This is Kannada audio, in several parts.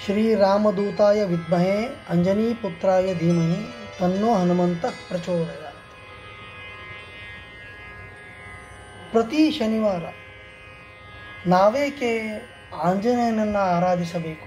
ಶ್ರೀರಾಮದೂತಾಯ ವಿದ್ಮಹೆ ಅಂಜನೀಪುತ್ರಾಯ ಧೀಮಹಿ ತನ್ನೋ ಹನುಮಂತ ಪ್ರಚೋದಯ ಪ್ರತಿ ಶನಿವಾರ ನಾವೇಕೆ ಆಂಜನೇಯನನ್ನು ಆರಾಧಿಸಬೇಕು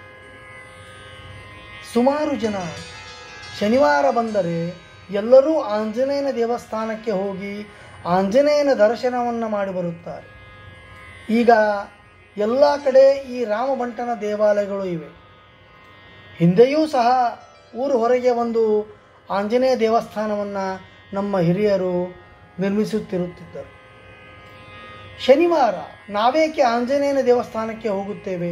ಸುಮಾರು ಜನ ಶನಿವಾರ ಬಂದರೆ ಎಲ್ಲರೂ ಆಂಜನೇಯನ ದೇವಸ್ಥಾನಕ್ಕೆ ಹೋಗಿ ಆಂಜನೇಯನ ದರ್ಶನವನ್ನು ಮಾಡಿ ಬರುತ್ತಾರೆ ಈಗ ಎಲ್ಲ ಕಡೆ ಈ ರಾಮಬಂಟನ ದೇವಾಲಯಗಳು ಇವೆ ಹಿಂದೆಯೂ ಸಹ ಊರು ಹೊರಗೆ ಒಂದು ಆಂಜನೇಯ ದೇವಸ್ಥಾನವನ್ನು ನಮ್ಮ ಹಿರಿಯರು ನಿರ್ಮಿಸುತ್ತಿರುತ್ತಿದ್ದರು ಶನಿವಾರ ನಾವೇಕೆ ಆಂಜನೇಯನ ದೇವಸ್ಥಾನಕ್ಕೆ ಹೋಗುತ್ತೇವೆ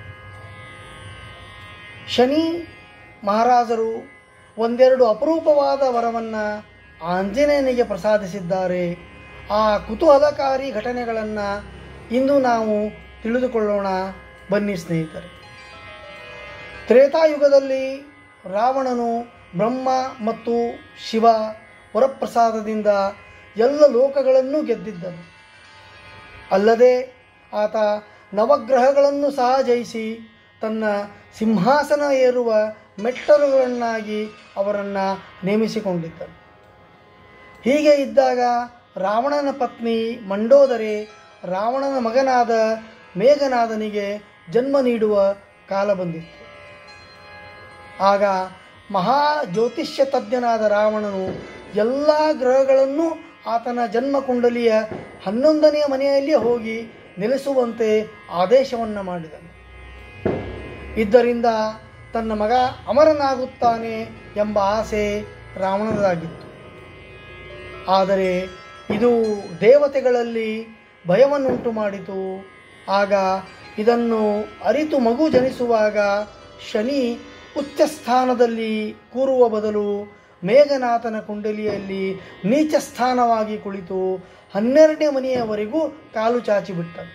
ಶನಿ ಮಹಾರಾಜರು ಒಂದೆರಡು ಅಪರೂಪವಾದ ವರವನ್ನು ಆಂಜನೇಯನಿಗೆ ಪ್ರಸಾದಿಸಿದ್ದಾರೆ ಆ ಕುತೂಹಲಕಾರಿ ಘಟನೆಗಳನ್ನು ಇಂದು ನಾವು ತಿಳಿದುಕೊಳ್ಳೋಣ ಬನ್ನಿ ಸ್ನೇಹಿತರೆ ತ್ರೇತಾಯುಗದಲ್ಲಿ ರಾವಣನು ಬ್ರಹ್ಮ ಮತ್ತು ಶಿವ ವರಪ್ರಸಾದದಿಂದ ಎಲ್ಲ ಲೋಕಗಳನ್ನು ಗೆದ್ದಿದ್ದನು ಅಲ್ಲದೆ ಆತ ನವಗ್ರಹಗಳನ್ನು ಸಹ ಜಯಿಸಿ ತನ್ನ ಸಿಂಹಾಸನ ಏರುವ ಮೆಟ್ಟಲುಗಳನ್ನಾಗಿ ಅವರನ್ನು ನೇಮಿಸಿಕೊಂಡಿದ್ದನು ಹೀಗೆ ಇದ್ದಾಗ ರಾವಣನ ಪತ್ನಿ ಮಂಡೋದರಿ ರಾವಣನ ಮಗನಾದ ಮೇಘನಾದನಿಗೆ ಜನ್ಮ ನೀಡುವ ಕಾಲ ಬಂದಿತ್ತು ಆಗ ಮಹಾ ಜ್ಯೋತಿಷ್ಯ ತಜ್ಞನಾದ ರಾವಣನು ಎಲ್ಲ ಗ್ರಹಗಳನ್ನು ಆತನ ಜನ್ಮ ಕುಂಡಲಿಯ ಹನ್ನೊಂದನೆಯ ಮನೆಯಲ್ಲಿಯೇ ಹೋಗಿ ನೆಲೆಸುವಂತೆ ಆದೇಶವನ್ನು ಮಾಡಿದನು ಇದ್ದರಿಂದ ತನ್ನ ಮಗ ಅಮರನಾಗುತ್ತಾನೆ ಎಂಬ ಆಸೆ ರಾವಣದಾಗಿತ್ತು ಆದರೆ ಇದು ದೇವತೆಗಳಲ್ಲಿ ಭಯವನ್ನುಂಟು ಮಾಡಿತು ಆಗ ಇದನ್ನು ಅರಿತು ಮಗು ಜನಿಸುವಾಗ ಶನಿ ಉಚ್ಚ ಸ್ಥಾನದಲ್ಲಿ ಕೂರುವ ಬದಲು ಮೇಘನಾಥನ ಕುಂಡಲಿಯಲ್ಲಿ ನೀಚ ಸ್ಥಾನವಾಗಿ ಕುಳಿತು ಹನ್ನೆರಡನೇ ಮನೆಯವರೆಗೂ ಕಾಲು ಚಾಚಿಬಿಟ್ಟನು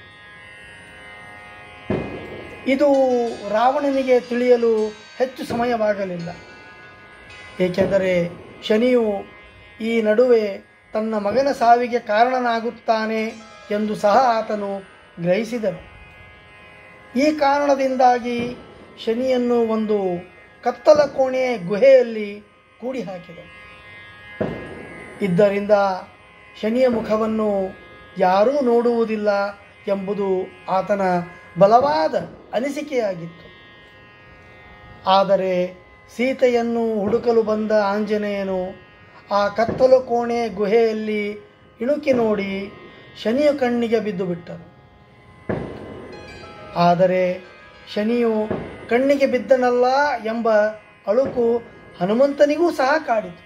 ಇದು ರಾವಣನಿಗೆ ತಿಳಿಯಲು ಹೆಚ್ಚು ಸಮಯವಾಗಲಿಲ್ಲ ಏಕೆಂದರೆ ಶನಿಯು ಈ ನಡುವೆ ತನ್ನ ಮಗನ ಸಾವಿಗೆ ಕಾರಣನಾಗುತ್ತಾನೆ ಎಂದು ಸಹ ಆತನು ಗ್ರಹಿಸಿದನು ಈ ಕಾರಣದಿಂದಾಗಿ ಶನಿಯನ್ನು ಒಂದು ಕತ್ತಲ ಕೋಣೆಯ ಗುಹೆಯಲ್ಲಿ ಕೂಡಿ ಹಾಕಿದನು ಇದ್ದರಿಂದ ಶನಿಯ ಮುಖವನ್ನು ಯಾರೂ ನೋಡುವುದಿಲ್ಲ ಎಂಬುದು ಆತನ ಬಲವಾದ ಅನಿಸಿಕೆಯಾಗಿತ್ತು ಆದರೆ ಸೀತೆಯನ್ನು ಹುಡುಕಲು ಬಂದ ಆಂಜನೇಯನು ಆ ಕತ್ತಲು ಕೋಣೆ ಗುಹೆಯಲ್ಲಿ ಇಣುಕಿ ನೋಡಿ ಶನಿಯ ಕಣ್ಣಿಗೆ ಬಿದ್ದು ಬಿಟ್ಟನು ಆದರೆ ಶನಿಯು ಕಣ್ಣಿಗೆ ಬಿದ್ದನಲ್ಲ ಎಂಬ ಅಳುಕು ಹನುಮಂತನಿಗೂ ಸಹ ಕಾಡಿತು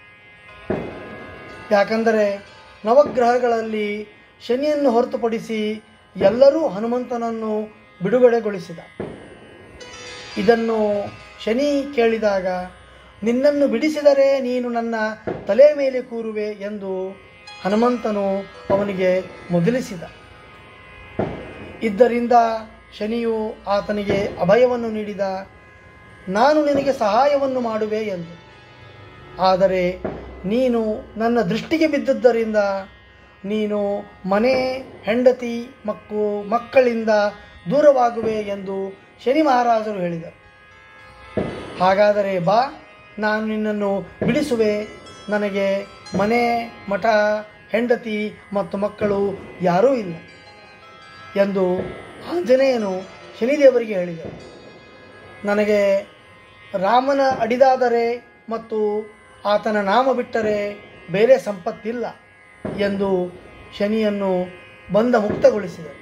ಯಾಕಂದರೆ ನವಗ್ರಹಗಳಲ್ಲಿ ಶನಿಯನ್ನು ಹೊರತುಪಡಿಸಿ ಎಲ್ಲರೂ ಹನುಮಂತನನ್ನು ಬಿಡುಗಡೆಗೊಳಿಸಿದ ಇದನ್ನು ಶನಿ ಕೇಳಿದಾಗ ನಿನ್ನನ್ನು ಬಿಡಿಸಿದರೆ ನೀನು ನನ್ನ ತಲೆ ಮೇಲೆ ಕೂರುವೆ ಎಂದು ಹನುಮಂತನು ಅವನಿಗೆ ಮೊದಲಿಸಿದ ಇದ್ದರಿಂದ ಶನಿಯು ಆತನಿಗೆ ಅಭಯವನ್ನು ನೀಡಿದ ನಾನು ನಿನಗೆ ಸಹಾಯವನ್ನು ಮಾಡುವೆ ಎಂದು ಆದರೆ ನೀನು ನನ್ನ ದೃಷ್ಟಿಗೆ ಬಿದ್ದದ್ದರಿಂದ ನೀನು ಮನೆ ಹೆಂಡತಿ ಮಕ್ಕು ಮಕ್ಕಳಿಂದ ದೂರವಾಗುವೆ ಎಂದು ಶನಿ ಮಹಾರಾಜರು ಹೇಳಿದರು ಹಾಗಾದರೆ ಬಾ ನಾನು ನಿನ್ನನ್ನು ಬಿಡಿಸುವೆ ನನಗೆ ಮನೆ ಮಠ ಹೆಂಡತಿ ಮತ್ತು ಮಕ್ಕಳು ಯಾರೂ ಇಲ್ಲ ಎಂದು ಆಂಜನೇಯನು ಶನಿದೇವರಿಗೆ ಹೇಳಿದರು ನನಗೆ ರಾಮನ ಅಡಿದಾದರೆ ಮತ್ತು ಆತನ ನಾಮ ಬಿಟ್ಟರೆ ಬೇರೆ ಸಂಪತ್ತಿಲ್ಲ ಎಂದು ಶನಿಯನ್ನು ಬಂಧ ಮುಕ್ತಗೊಳಿಸಿದರು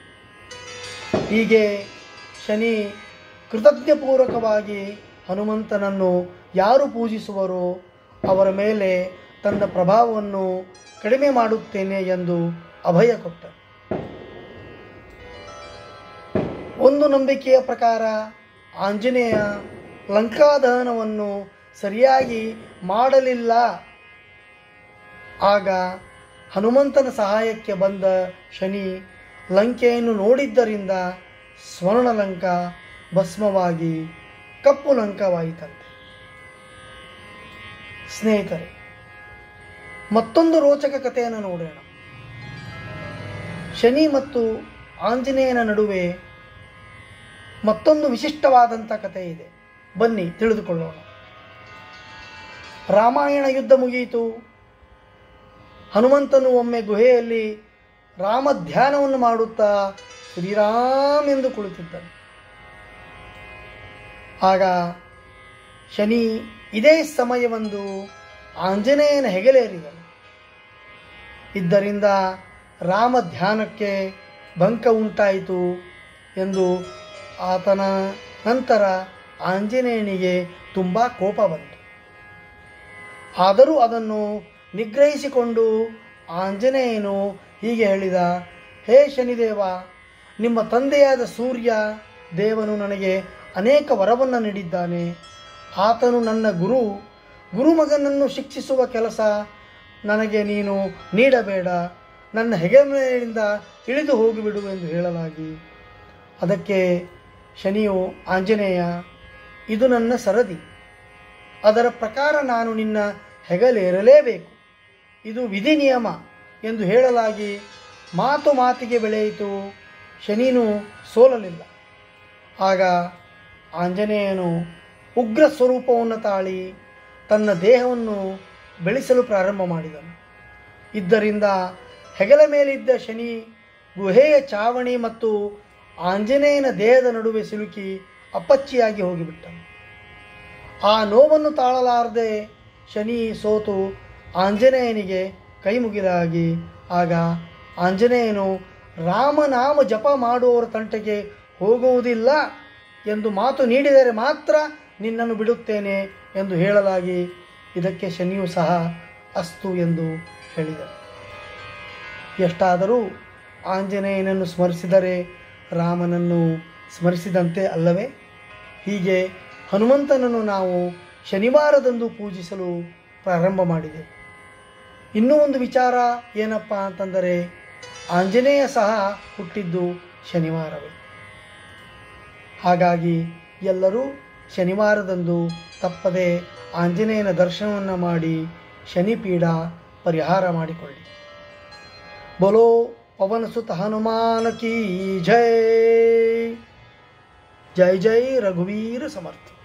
ಹೀಗೆ ಶನಿ ಕೃತಜ್ಞಪೂರ್ವಕವಾಗಿ ಹನುಮಂತನನ್ನು ಯಾರು ಪೂಜಿಸುವರೋ ಅವರ ಮೇಲೆ ತನ್ನ ಪ್ರಭಾವವನ್ನು ಕಡಿಮೆ ಮಾಡುತ್ತೇನೆ ಎಂದು ಅಭಯ ಕೊಟ್ಟ ಒಂದು ನಂಬಿಕೆಯ ಪ್ರಕಾರ ಆಂಜನೇಯ ಲಂಕಾದಹನವನ್ನು ಸರಿಯಾಗಿ ಮಾಡಲಿಲ್ಲ ಆಗ ಹನುಮಂತನ ಸಹಾಯಕ್ಕೆ ಬಂದ ಶನಿ ಲಂಕೆಯನ್ನು ನೋಡಿದ್ದರಿಂದ ಸ್ವರ್ಣಲಂಕ ಭಸ್ಮವಾಗಿ ಕಪ್ಪು ಲಂಕವಾಯಿತಂತೆ ಸ್ನೇಹಿತರೆ ಮತ್ತೊಂದು ರೋಚಕ ಕಥೆಯನ್ನು ನೋಡೋಣ ಶನಿ ಮತ್ತು ಆಂಜನೇಯನ ನಡುವೆ ಮತ್ತೊಂದು ವಿಶಿಷ್ಟವಾದಂಥ ಕಥೆ ಇದೆ ಬನ್ನಿ ತಿಳಿದುಕೊಳ್ಳೋಣ ರಾಮಾಯಣ ಯುದ್ಧ ಮುಗಿಯಿತು ಹನುಮಂತನು ಒಮ್ಮೆ ಗುಹೆಯಲ್ಲಿ ರಾಮ ಧ್ಯಾನವನ್ನು ಮಾಡುತ್ತಾ ಶ್ರೀರಾಮ್ ಎಂದು ಕುಳಿತಿದ್ದನು ಆಗ ಶನಿ ಇದೇ ಸಮಯವೊಂದು ಆಂಜನೇಯನ ಹೆಗಲೇರಿದನು ಇದ್ದರಿಂದ ರಾಮ ಧ್ಯಾನಕ್ಕೆ ಭಂಕ ಉಂಟಾಯಿತು ಎಂದು ಆತನ ನಂತರ ಆಂಜನೇಯನಿಗೆ ತುಂಬ ಕೋಪ ಬಂತು ಆದರೂ ಅದನ್ನು ನಿಗ್ರಹಿಸಿಕೊಂಡು ಆಂಜನೇಯನು ಹೀಗೆ ಹೇಳಿದ ಹೇ ಶನಿದೇವ ನಿಮ್ಮ ತಂದೆಯಾದ ಸೂರ್ಯ ದೇವನು ನನಗೆ ಅನೇಕ ವರವನ್ನು ನೀಡಿದ್ದಾನೆ ಆತನು ನನ್ನ ಗುರು ಗುರುಮಗನನ್ನು ಶಿಕ್ಷಿಸುವ ಕೆಲಸ ನನಗೆ ನೀನು ನೀಡಬೇಡ ನನ್ನ ಹೆಗಮೆಯಿಂದ ಇಳಿದು ಹೋಗಿಬಿಡು ಎಂದು ಹೇಳಲಾಗಿ ಅದಕ್ಕೆ ಶನಿಯು ಆಂಜನೇಯ ಇದು ನನ್ನ ಸರದಿ ಅದರ ಪ್ರಕಾರ ನಾನು ನಿನ್ನ ಹೆಗಲೇರಲೇಬೇಕು ಇದು ವಿಧಿ ನಿಯಮ ಎಂದು ಹೇಳಲಾಗಿ ಮಾತು ಮಾತಿಗೆ ಬೆಳೆಯಿತು ಶನಿನೂ ಸೋಲಲಿಲ್ಲ ಆಗ ಆಂಜನೇಯನು ಉಗ್ರ ಸ್ವರೂಪವನ್ನು ತಾಳಿ ತನ್ನ ದೇಹವನ್ನು ಬೆಳೆಸಲು ಪ್ರಾರಂಭ ಮಾಡಿದನು ಇದ್ದರಿಂದ ಹೆಗಲ ಮೇಲಿದ್ದ ಶನಿ ಗುಹೆಯ ಚಾವಣಿ ಮತ್ತು ಆಂಜನೇಯನ ದೇಹದ ನಡುವೆ ಸಿಲುಕಿ ಅಪ್ಪಚ್ಚಿಯಾಗಿ ಹೋಗಿಬಿಟ್ಟನು ಆ ನೋವನ್ನು ತಾಳಲಾರದೆ ಶನಿ ಸೋತು ಆಂಜನೇಯನಿಗೆ ಕೈ ಮುಗಿಲಾಗಿ ಆಗ ಆಂಜನೇಯನು ರಾಮನಾಮ ಜಪ ಮಾಡುವವರ ತಂಟೆಗೆ ಹೋಗುವುದಿಲ್ಲ ಎಂದು ಮಾತು ನೀಡಿದರೆ ಮಾತ್ರ ನಿನ್ನನ್ನು ಬಿಡುತ್ತೇನೆ ಎಂದು ಹೇಳಲಾಗಿ ಇದಕ್ಕೆ ಶನಿಯು ಸಹ ಅಸ್ತು ಎಂದು ಹೇಳಿದರು ಎಷ್ಟಾದರೂ ಆಂಜನೇಯನನ್ನು ಸ್ಮರಿಸಿದರೆ ರಾಮನನ್ನು ಸ್ಮರಿಸಿದಂತೆ ಅಲ್ಲವೇ ಹೀಗೆ ಹನುಮಂತನನ್ನು ನಾವು ಶನಿವಾರದಂದು ಪೂಜಿಸಲು ಪ್ರಾರಂಭ ಮಾಡಿದೆ ಇನ್ನೂ ಒಂದು ವಿಚಾರ ಏನಪ್ಪ ಅಂತಂದರೆ ಆಂಜನೇಯ ಸಹ ಹುಟ್ಟಿದ್ದು ಶನಿವಾರವೇ ಹಾಗಾಗಿ ಎಲ್ಲರೂ ಶನಿವಾರದಂದು ತಪ್ಪದೆ ಆಂಜನೇಯನ ದರ್ಶನವನ್ನು ಮಾಡಿ ಶನಿಪೀಡ ಪರಿಹಾರ ಮಾಡಿಕೊಳ್ಳಿ बोलो पवन सुत हनुमान की जय जय जय रघुवीर समर्थ